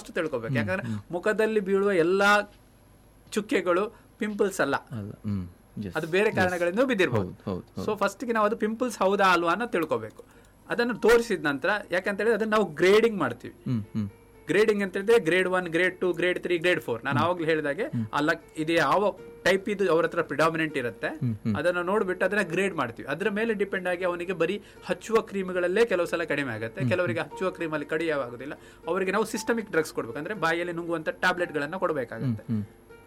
First ತಿಳ್ಕೊಬೇಕು ಯಾಕಂದ್ರೆ ಮುಖದಲ್ಲಿ ಬೀಳುವ ಎಲ್ಲಾ ಚುಕ್ಕೆಗಳು ಪಿಂಪಲ್ಸ್ ಅಲ್ಲ ಅಲ್ಲ ಹ್ಮ್ Yes. ಅದು ಬೇರೆ ಕಾರಣಗಳಿಂದ ಬಿದ್ದಿರ್ಬೋದು ಹೌದು ಹೌದು ಸೊ ಫಸ್ಟ್ಗೆ ನಾವು ಅದು ಪಿಂಪಲ್ಸ್ ಹೌದಾ ಅಲ್ವಾ ಅನ್ನೋ ತಿಳ್ಕೊಬೇಕು ಅದನ್ನು ತೋರಿಸಿದ ನಂತರ ಯಾಕಂತ ಹೇಳಿದ್ರೆ ಅದನ್ನ ನಾವು ಗ್ರೇಡಿಂಗ್ ಮಾಡ್ತೀವಿ ಹ್ಮ್ ಹ್ಮ್ ಗ್ರೇಡಿಂಗ್ ಅಂತ ಹೇಳಿದ್ರೆ grade one grade two grade three grade four ನಾನು ಆವಾಗಲೇ ಹೇಳಿದಾಗೆ ಅಲ್ಲ ಇದು ಯಾವ ಟೈಪ್ ಇದು ಅವ್ರ ಹತ್ರ ಪ್ರಿಡಾಮಿನೆಂಟ್ ಇರುತ್ತೆ ಅದನ್ನ ನೋಡ್ಬಿಟ್ಟು ಅದನ್ನ ಗ್ರೇಡ್ ಮಾಡ್ತೀವಿ ಅದರ ಮೇಲೆ ಡಿಪೆಂಡ್ ಆಗಿ ಅವನಿಗೆ ಬರೀ ಹಚ್ಚುವ ಕ್ರೀಮ್ಗಳಲ್ಲೇ ಕೆಲವು ಸಲ ಕಡಿಮೆ ಆಗುತ್ತೆ ಕೆಲವರಿಗೆ ಹಚ್ಚುವ ಕ್ರೀಮ್ ಅಲ್ಲಿ ಕಡಿಮೆ ಆಗೋದಿಲ್ಲ ಅವರಿಗೆ ನಾವು ಸಿಸ್ಟಮಿಕ್ ಡ್ರಗ್ಸ್ ಕೊಡ್ಬೇಕು ಅಂದ್ರೆ ಬಾಯಲ್ಲಿ ನುಂಗುವಂತ ಟ್ಯಾಬ್ಲೆಟ್ ಗಳನ್ನ ಕೊಡಬೇಕಾಗುತ್ತೆ ಹ್ಮ್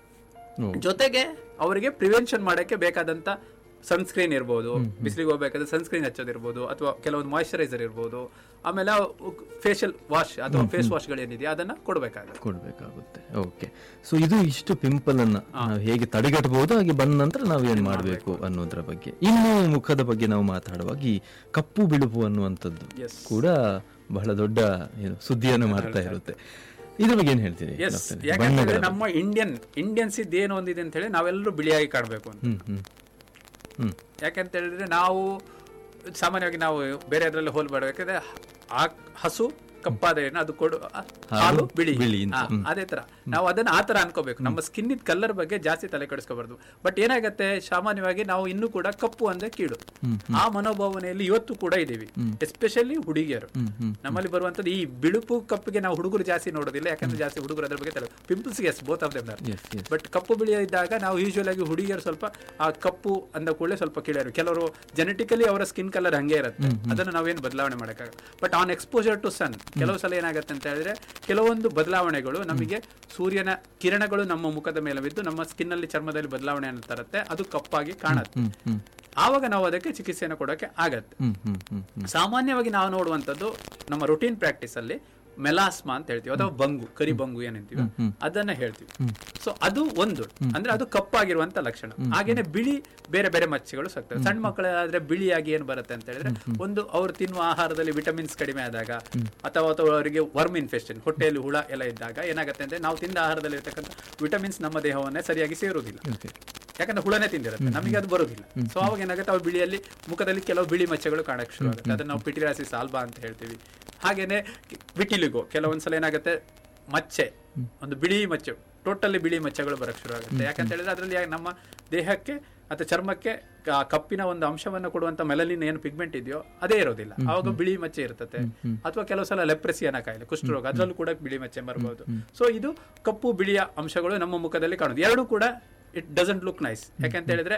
ಓ, ಜೊತೆಗೆ ಅವರಿಗೆ ಪ್ರಿವೆನ್ಷನ್ ಮಾಡಕ್ಕೆ ಬೇಕಾದಂತ ಸನ್ಸ್ಕ್ರೀನ್ ಇರ್ಬೋದು ಬಿಸಿಲಿಗೆ ಹೋಗ್ಬೇಕಾದ್ರೆ ಸನ್ಸ್ಕ್ರೀನ್ ಹಚ್ಚೋದಿರ್ಬೋದು ಅಥವಾ ಕೆಲವೊಂದು ಮಾಯಿಶ್ಚರೈಸರ್ ಇರ್ಬೋದು ಆಮೇಲೆ ಫೇಶಿಯಲ್ ವಾಶ್ ಅಥವಾ ಫೇಸ್ ವಾಶ್ಗಳೇನಿದೆ ಅದನ್ನ ಕೊಡಬೇಕಾಗುತ್ತೆ ಕೊಡ್ಬೇಕಾಗುತ್ತೆ ಓಕೆ ಸೊ ಇದು ಇಷ್ಟು ಪಿಂಪಲ್ ಅನ್ನ ನಾವು ಹೇಗೆ ತಡೆಗಟ್ಟಬಹುದು ಹಾಗೆ ಬಂದ ನಂತರ ನಾವು ಏನ್ ಮಾಡಬೇಕು ಅನ್ನೋದ್ರ ಬಗ್ಗೆ ಇನ್ನು ಮುಖದ ಬಗ್ಗೆ ನಾವು ಮಾತಾಡುವಾಗ ಈ ಕಪ್ಪು ಬಿಳುಪು ಅನ್ನುವಂಥದ್ದು ಎಸ್ ಕೂಡ ಬಹಳ ದೊಡ್ಡ ಏನು ಸುದ್ದಿಯನ್ನು ಮಾಡ್ತಾ ಇರುತ್ತೆ ಇದ್ರ ಬಗ್ಗೆ ಏನ್ ಹೇಳ್ತೀರಿ ಎಸ್ ಡಾಕ್ಟರ್? ಯಾಕಂತಂದ್ರೆ ನಮ್ಮ ಇಂಡಿಯನ್ ಇಂಡಿಯನ್ಸ್ ಇದ್ದು ಏನು ಒಂದಿದೆ ಅಂತ ಹೇಳಿ ನಾವೆಲ್ಲರೂ ಬಿಳಿಯಾಗಿ ಕಾಣಬೇಕು ಅಂತ ಹ್ಮ್ ಹ್ಮ್ ಹ್ಮ್ ಯಾಕಂತ ಹೇಳಿದ್ರೆ ನಾವು ಸಾಮಾನ್ಯವಾಗಿ ನಾವು ಬೇರೆ ಅದರಲ್ಲಿ ಹೋಲ್ ಮಾಡಬೇಕಾದ್ರೆ ಆ ಹಸು ಕಪ್ಪಾದ ಏನು ಅದು ಕೊಡು ಆ, ಹಾಲು ಬಿಳಿ ಬಿಳಿ ಅಂತ. ಆ, ಅದೇ ತರ ನಾವು ಅದನ್ನ ಆ ತರ ಅನ್ಕೋಬೇಕು ನಮ್ಮ ಸ್ಕಿನ್ ಇದ್ ಕಲರ್ ಬಗ್ಗೆ ಜಾಸ್ತಿ ತಲೆ ಕೆಡಿಸ್ಕೋಬಾರ್ದು ಬಟ್ ಏನಾಗತ್ತೆ ಸಾಮಾನ್ಯವಾಗಿ ನಾವು ಇನ್ನೂ ಕೂಡ ಕಪ್ಪು ಅಂದ್ರೆ ಕೀಳು ಆ ಮನೋಭಾವನೆಯಲ್ಲಿ ಇವತ್ತು ಕೂಡ ಇದೀವಿ ಎಸ್ಪೆಷಲಿ ಹುಡುಗಿಯರು ಹ್ಮ್ ಹ್ಮ್ ನಮ್ಮಲ್ಲಿ ಬರುವಂತದ್ದು ಈ ಬಿಳುಪು ಕಪ್ಪಿಗೆ ನಾವು ಹುಡುಗರು ಜಾಸ್ತಿ ನೋಡೋದಿಲ್ಲ ಯಾಕಂದ್ರೆ ಜಾಸ್ತಿ ಹುಡುಗರು ಅದ್ರ ಬಗ್ಗೆ ತಲೆ pimples yes both of them yes yes but ಕಪ್ಪು ಬಿಳಿ ಇದ್ದಾಗ ನಾವು ಯೂಶುವಲ್ ಆಗಿ ಹುಡುಗಿಯರು ಸ್ವಲ್ಪ ಆ ಕಪ್ಪು ಅಂದ ಕೂಡಲೇ ಸ್ವಲ್ಪ ಕೀಳರು ಕೆಲವರು ಜೆನೆಟಿಕಲಿ ಅವರ ಸ್ಕಿನ್ ಕಲರ್ ಹಂಗೆ ಇರುತ್ತೆ ಅದನ್ನು ನಾವೇನು ಬದಲಾವಣೆ ಮಾಡೋಕ್ಕಾಗಲ್ಲ but on exposure to sun ಕೆಲವು ಸಲ ಏನಾಗುತ್ತೆ ಅಂತ ಹೇಳಿದ್ರೆ ಕೆಲವೊಂದು ಬದಲಾವಣೆಗಳು ನಮಗೆ ಸೂರ್ಯನ ಕಿರಣಗಳು ನಮ್ಮ ಮುಖದ ಮೇಲೆ ಬಿದ್ದು ನಮ್ಮ ಸ್ಕಿನ್ ಅಲ್ಲಿ ಚರ್ಮದಲ್ಲಿ ಬದಲಾವಣೆಯನ್ನು ತರುತ್ತೆ ಅದು ಕಪ್ಪಾಗಿ ಕಾಣುತ್ತೆ ಹ್ಮ್ ಹ್ಮ್ ಆವಾಗ ನಾವು ಅದಕ್ಕೆ ಚಿಕಿತ್ಸೆಯನ್ನು ಕೊಡೋಕೆ ಆಗತ್ತೆ ಹ್ಮ್ ಹ್ಮ್ ಹ್ಮ್ ಹ್ಮ್ ಸಾಮಾನ್ಯವಾಗಿ ನಾವು ನೋಡುವಂಥದ್ದು ನಮ್ಮ ರುಟೀನ್ ಪ್ರಾಕ್ಟೀಸ್ ಅಲ್ಲಿ ಮೆಲಾಸ್ಮಾ ಅಂತ ಹೇಳ್ತೀವಿ ಅಥವಾ ಬಂಗು ಕರಿ ಬಂಗು ಏನಂತೀವಿ ಅದನ್ನ ಹೇಳ್ತೀವಿ ಸೊ ಅದು ಒಂದು ಅಂದ್ರೆ ಅದು ಕಪ್ಪಾಗಿರುವಂತ ಲಕ್ಷಣ ಹಾಗೇನೆ ಬಿಳಿ ಬೇರೆ ಬೇರೆ ಮಚ್ಚೆಗಳು ಸಿಗ್ತವೆ ಸಣ್ಣ ಮಕ್ಕಳಾದ್ರೆ ಬಿಳಿಯಾಗಿ ಏನ್ ಬರುತ್ತೆ ಅಂತ ಹೇಳಿದ್ರೆ ಒಂದು ಅವ್ರು ತಿನ್ನುವ ಆಹಾರದಲ್ಲಿ ವಿಟಮಿನ್ಸ್ ಕಡಿಮೆ ಆದಾಗ ಅಥವಾ ಅಥವಾ ಅವರಿಗೆ ವರ್ಮ್ ಇನ್ಫೆಕ್ಷನ್ ಹೊಟ್ಟೆಯಲ್ಲಿ ಹುಳ ಎಲ್ಲ ಇದ್ದಾಗ ಏನಾಗುತ್ತೆ ಅಂದ್ರೆ ನಾವು ತಿಂದ ಆಹಾರದಲ್ಲಿ ಇರ್ತಕ್ಕಂಥ ವಿಟಮಿನ್ಸ್ ನಮ್ಮ ದೇಹವನ್ನೇ ಸರಿಯಾಗಿ ಸೇರುವುದಿಲ್ಲ ಓಕೆ ಯಾಕಂದ್ರೆ ಹುಳನೇ ತಿಂದಿರುತ್ತೆ ನಮಗೆ ಅದು ಬರೋದಿಲ್ಲ ಸೊ ಅವಾಗ ಏನಾಗುತ್ತೆ ಅವು ಬಿಳಿಯಲ್ಲಿ ಮುಖದಲ್ಲಿ ಕೆಲವು ಬಿಳಿ ಮಚ್ಚೆಗಳು ಕಾಣಕ್ಕೆ ಶುರು ಆಗುತ್ತೆ ಅದನ್ನ ನಾವು ಪಿಟಿರಾಸಿಸ್ ಆಲ್ಬಾ ಅಂತ ಹೇಳ್ತೀವಿ ಹಾಗೇನೆ ವಿಟಿಲಿಗೋ ಕೆಲವೊಂದ್ಸಲ ಏನಾಗುತ್ತೆ ಮಚ್ಚೆ ಒಂದು ಬಿಳಿ ಮಚ್ಚೆ ಟೋಟಲಿ ಬಿಳಿ ಮಚ್ಚೆಗಳು ಬರಕ್ಕೆ ಶುರು ಆಗುತ್ತೆ ಯಾಕಂತ ಹೇಳಿದ್ರೆ ಅದರಲ್ಲಿ ನಮ್ಮ ದೇಹಕ್ಕೆ ಅಥವಾ ಚರ್ಮಕ್ಕೆ ಆ ಕಪ್ಪಿನ ಒಂದು ಅಂಶವನ್ನು ಕೊಡುವಂತ ಮೆಲಲಿನ್ ಏನು ಪಿಗ್ಮೆಂಟ್ ಇದೆಯೋ ಅದೇ ಇರೋದಿಲ್ಲ ಆವಾಗ ಬಿಳಿ ಮಚ್ಚೆ ಇರ್ತದೆ ಅಥವಾ ಕೆಲವು ಸಲ ಲೆಪ್ರೆಸಿ ಅನ್ನೋ ಕಾಯಿಲೆ ಕುಷ್ಠರೋಗ ಅದರಲ್ಲೂ ಕೂಡ ಬಿಳಿ ಮಚ್ಚೆ ಬರಬಹುದು ಸೊ ಇದು ಕಪ್ಪು ಬಿಳಿಯ ಅಂಶಗಳು ನಮ್ಮ ಮುಖದಲ್ಲಿ ಕಾಣುದು ಎರಡು ಕೂಡ ಇಟ್ ಡಸಂಟ್ ಲುಕ್ ನೈಸ್ ಯಾಕಂತ ಹೇಳಿದ್ರೆ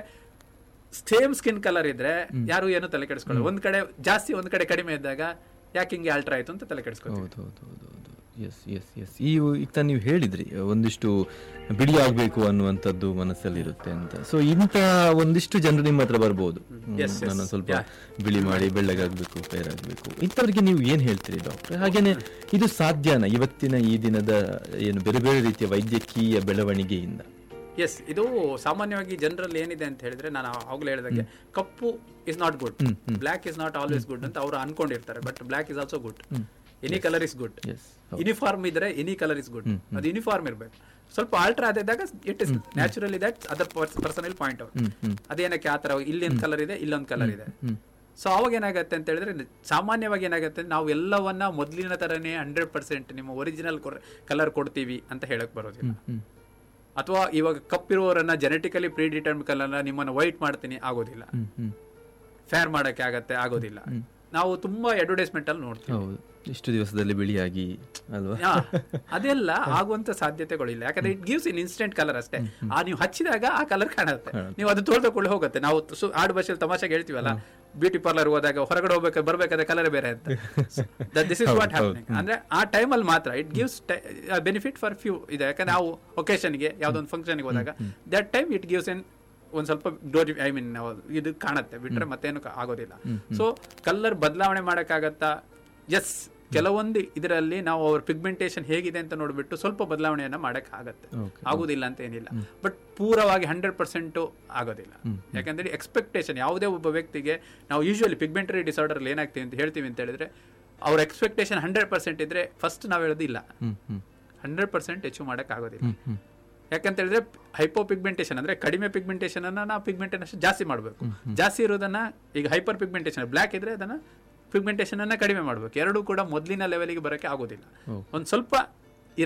ಸೇಮ್ ಸ್ಕಿನ್ ಕಲರ್ ಇದ್ರೆ ಯಾರು ಏನು ತಲೆ ಕೆಡಿಸ್ಕೊಳ್ಳೋದು ಒಂದ್ ಕಡೆ ಜಾಸ್ತಿ ಒಂದ್ ಕಡೆ ಕಡಿಮೆ ಇದ್ದಾಗ ಯಾಕೆ ಹಿಂಗೆ ಆಲ್ಟರ್ ಆಯ್ತು ಅಂತ ತಲೆ ಕೆಡಿಸ್ಕೊಳ್ಳೋದು ಹೌದು ಹೌದು ಹೌದು ಹೌದು ಎಸ್ ಎಸ್ ಎಸ್ ಈ ಈಗ ತಾನು ನೀವು ಹೇಳಿದ್ರಿ ಒಂದಿಷ್ಟು ಬಿಳಿ ಆಗ್ಬೇಕು ಅನ್ನುವಂಥದ್ದು ಮನಸ್ಸಲ್ಲಿ ಇರುತ್ತೆ ಅಂತ ಸೊ ಇಂಥ ಒಂದಿಷ್ಟು ಜನರು ನಿಮ್ಮ ಹತ್ರ ಬರ್ಬೋದು ಹ್ಮ್, Yes, yes. ನನ್ನ ಸ್ವಲ್ಪ ಬಿಳಿ ಮಾಡಿ ಬೆಳ್ಳಗಾಗ್ಬೇಕು ಫೇರ್ ಆಗ್ಬೇಕು ಇಂಥವ್ರಿಗೆ ನೀವು ಏನ್ ಹೇಳ್ತೀರಿ ಡಾಕ್ಟರ್ ಹಾಗೇನೆ ಇದು ಸಾಧ್ಯನಾ ಇವತ್ತಿನ ಈ ದಿನದ ಏನು ಬೇರೆ ಬೇರೆ ರೀತಿಯ ವೈದ್ಯಕೀಯ ಬೆಳವಣಿಗೆಯಿಂದ ಎಸ್ ಇದು ಸಾಮಾನ್ಯವಾಗಿ ಜನರಲ್ಲಿ ಏನಿದೆ ಅಂತ ಹೇಳಿದ್ರೆ ನಾನು ಆಗ್ಲೇ ಹೇಳಿದಾಗೆ ಕಪ್ಪು is not good black is not always good ಅಂತ ಅವರು ಅನ್ಕೊಂಡಿರ್ತಾರೆ but black is also good any colour is good yes uniform ಇದ್ರೆ ಎನಿ ಕಲರ್ ಇಸ್ ಗುಡ್ ಅದು ಯೂನಿಫಾರ್ಮ್ ಇರಬೇಕು ಸ್ವಲ್ಪ ಆಲ್ಟರ್ ಆದಾಗ it is naturally that other personal point out ಅದೇನಕ್ಕೆ ಆ ತರ ಇಲ್ಲೊಂದು ಕಲರ್ ಇದೆ ಇಲ್ಲೊಂದು ಕಲರ್ ಇದೆ ಸೊ ಅವಾಗ ಏನಾಗುತ್ತೆ ಅಂತ ಹೇಳಿದ್ರೆ ಸಾಮಾನ್ಯವಾಗಿ ಏನಾಗುತ್ತೆ ನಾವು ಎಲ್ಲವನ್ನ ಮೊದಲಿನ ತರನೇ ಹಂಡ್ರೆಡ್ ಪರ್ಸೆಂಟ್ ನಿಮ್ಮ ಒರಿಜಿನಲ್ ಕಲರ್ ಕೊಡ್ತೀವಿ ಅಂತ ಹೇಳಕ್ ಬರೋದಿಲ್ಲ ಅಥವಾ ಇವಾಗ ಕಪ್ಪಿರುವವರನ್ನ ಜೆನೆಟಿಕಲಿ ಪ್ರೀ ಡಿಟರ್ಮ್ ಕಲರ್ ನಿಮ್ಮನ್ನ ವೈಟ್ ಮಾಡ್ತೀನಿ ಆಗೋದಿಲ್ಲ ಹ್ಮ್ ಹ್ಮ್ ಫೇರ್ ಮಾಡಕ್ಕೆ ಆಗತ್ತೆ ಆಗೋದಿಲ್ಲ ನಾವು ತುಂಬಾ ಅಡ್ವರ್ಟೈಸ್ಮೆಂಟ್ ಅಲ್ಲಿ ನೋಡ್ತೀವಿ ಹೌದು ಇಷ್ಟು ದಿವಸದಲ್ಲಿ ಬಿಳಿಯಾಗಿ ಅಲ್ವಾ ಯಾ, ಅದೆಲ್ಲ ಆಗುವಂತ ಸಾಧ್ಯತೆಗಳಿಲ್ಲ ಯಾಕಂದ್ರೆ it gives in instant colour ಅಷ್ಟೇ ಆ ನೀವು ಹಚ್ಚಿದಾಗ ಆ ಕಲರ್ ಕಾಣುತ್ತೆ ನೀವು ಅದು ತೋರ್ದಕೊಳ್ಳಿ ಹೋಗುತ್ತೆ ನಾವು ಸು- ಆಡು ಭಾಷೆಯಲ್ಲಿ ತಮಾಷೆಗೆ ಹೇಳ್ತೀವಲ್ಲ ಬ್ಯೂಟಿ ಪಾರ್ಲರ್ ಹೋದಾಗ ಹೊರಗಡೆ ಹೋಗ್ಬೇಕು ಬರ್ಬೇಕಾದ್ರೆ ಕಲರ್ ಬೇರೆ ಅಂತ ದಿಸ್ ಇಸ್ ವಾಟ್ ಹ್ಯಾಪನಿಂಗ್ ಅಂದ್ರೆ ಆ ಟೈಮಲ್ಲಿ ಮಾತ್ರ it gives benefit for few ಇದೆ ಯಾಕಂದ್ರೆ ನಾವು ಒಕೇಶನ್ಗೆ ಯಾವ್ದೋ ಒಂದು ಫಂಕ್ಷನ್ಗೆ ಹೋದಾಗ that time it gives an ಒಂದ್ ಸ್ವಲ್ಪ ಗ್ಲೋರಿ ಐ ಮೀನ್ ಇದು ಕಾಣುತ್ತೆ ಬಿಟ್ರೆ ಮತ್ತೇನು ಕ- ಆಗೋದಿಲ್ಲ ಸೊ ಕಲರ್ ಬದಲಾವಣೆ ಮಾಡಕ್ಕಾಗತ್ತಾ ಎಸ್ ಕೆಲವೊಂದು ಇದರಲ್ಲಿ ನಾವು ಅವ್ರ ಪಿಗ್ಮೆಂಟೇಶನ್ ಹೇಗಿದೆ ಅಂತ ನೋಡ್ಬಿಟ್ಟು ಸ್ವಲ್ಪ ಬದಲಾವಣೆಯನ್ನ ಮಾಡಕ್ ಆಗತ್ತೆ Okay. ಆಗುದಿಲ್ಲ ಅಂತ ಏನಿಲ್ಲ ಬಟ್ ಪೂರವಾಗಿ ಹಂಡ್ರೆಡ್ ಪರ್ಸೆಂಟ್ ಆಗೋದಿಲ್ಲ ಯಾಕಂದ್ರೆ ಎಕ್ಸ್ಪೆಕ್ಟೇಷನ್ ಯಾವುದೇ ಒಬ್ಬ ವ್ಯಕ್ತಿಗೆ ನಾವು ಯೂಶುವಲಿ ಪಿಗ್ಮೆಂಟರಿ ಡಿಸಾರ್ಡರ್ ಏನಾಗ್ತೀವಿ ಅಂತ ಹೇಳ್ತೀವಿ ಅಂತ ಹೇಳಿದ್ರೆ ಅವ್ರ ಎಕ್ಸ್ಪೆಕ್ಟೇಷನ್ ಹಂಡ್ರೆಡ್ ಪರ್ಸೆಂಟ್ ಇದ್ರೆ ಫಸ್ಟ್ ನಾವು ಹೇಳೋದು ಇಲ್ಲ hmm hmm hundred percent achieve ಮಾಡಕ್ ಆಗೋದಿಲ್ಲ ಹ್ಮ್ ಹ್ಮ್ ಯಾಕಂತ ಹೇಳಿದ್ರೆ ಹೈಪೋ ಪಿಗ್ಮೆಂಟೇಶನ್ ಅಂದ್ರೆ ಕಡಿಮೆ ಪಿಗ್ಮೆಂಟೇಶನ್ ಅನ್ನ ನಾವು ಪಿಗ್ಮೆಂಟೇಶನ್ ಜಾಸ್ತಿ ಮಾಡಬೇಕು ಜಾಸ್ತಿ ಇರೋದನ್ನ ಈಗ ಹೈಪರ್ ಪಿಗ್ಮೆಂಟೇಶನ್ ಬ್ಲ್ಯಾಕ್ ಇದ್ರೆ ಅದನ್ನ ಪಿಗ್ಮೆಂಟೇಶನ್ ಅನ್ನ ಕಡಿಮೆ ಮಾಡಬೇಕು ಎರಡೂ ಕೂಡ ಮೊದಲಿನ ಲೆವೆಲ್ಗೆ ಬರಕ್ಕೆ ಆಗೋದಿಲ್ಲ ಹೌದು. ಒಂದ್ ಸ್ವಲ್ಪ